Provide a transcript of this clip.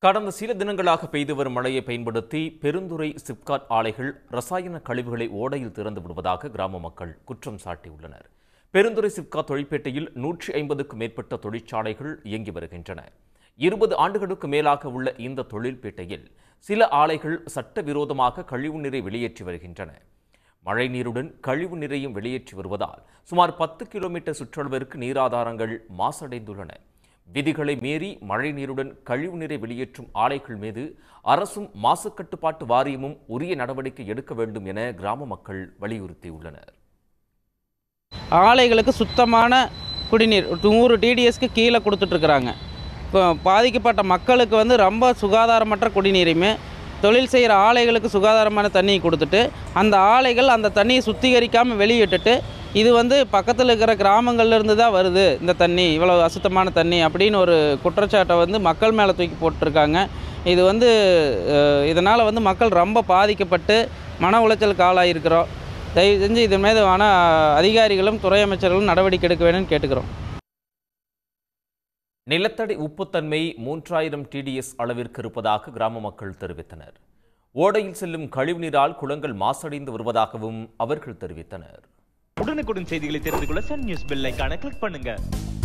கடந்த சில தினங்களாக பெய்து வரும் மழையை பயன்படுத்தி பெருந்துறை சிப்காட் ஆலைகள் ரசாயன கழிவுகளை ஓடையில் திறந்து விடுவதாக கிராம மக்கள் குற்றம் சாட்டியுள்ளனர் பெருந்துறை சிப்காட் தொழிற்பேட்டையில் நூற்றி ஐம்பதுக்கும் மேற்பட்ட தொழிற்சாலைகள் இயங்கி வருகின்றன இருபது ஆண்டுகளுக்கு மேலாக உள்ள இந்த தொழிற்பேட்டையில் சில ஆலைகள் சட்டவிரோதமாக கழிவு நீரை வெளியேற்றி வருகின்றன மழை நீருடன் கழிவு நீரையும் வெளியேற்றி வருவதால் சுமார் பத்து கிலோமீட்டர் சுற்றளவிற்கு நீராதாரங்கள் மாசடைந்துள்ளன விதிகளை மீறி மழை நீருடன் கழிவு நீரை வெளியேற்றும் ஆலைகள் மீது அரசும் மாசு கட்டுப்பாட்டு வாரியமும் உரிய நடவடிக்கை எடுக்க வேண்டும் என கிராம மக்கள் வலியுறுத்தியுள்ளனர் ஆலைகளுக்கு சுத்தமான குடிநீர் நூறு டிடிஎஸ்க்கு கீழே கொடுத்துட்ருக்குறாங்க இப்போ பாதிக்கப்பட்ட மக்களுக்கு வந்து ரொம்ப சுகாதாரமற்ற குடிநீரையுமே தொழில் செய்கிற ஆலைகளுக்கு சுகாதாரமான தண்ணியை கொடுத்துட்டு அந்த ஆலைகள் அந்த தண்ணியை சுத்திகரிக்காமல் வெளியிட்டுட்டு இது வந்து பக்கத்தில் இருக்கிற கிராமங்கள்ல இருந்து தான் வருது இந்த தண்ணி இவ்வளோ அசுத்தமான தண்ணி அப்படின்னு ஒரு குற்றச்சாட்டை வந்து மக்கள் மேலே தூக்கி போட்டிருக்காங்க இது வந்து இதனால் வந்து மக்கள் ரொம்ப பாதிக்கப்பட்டு மன உளைச்சலுக்கு ஆளாயிருக்கிறோம் தயவு செஞ்சு இதன் மீது ஆன அதிகாரிகளும் துறை அமைச்சர்களும் நடவடிக்கை எடுக்க வேணும்னு கேட்டுக்கிறோம் நிலத்தடி உப்புத்தன்மை மூன்றாயிரம் டிடிஎஸ் அளவிற்கு இருப்பதாக கிராம மக்கள் தெரிவித்தனர் ஓடையில் செல்லும் கழிவுநீரால் குளங்கள் மாசடைந்து வருவதாகவும் அவர்கள் தெரிவித்தனர் உடனுக்குடன் செய்திகளை தெரிந்து கொள்ள சன் நியூஸ் பெல் ஐகானை கிளிக் பண்ணுங்க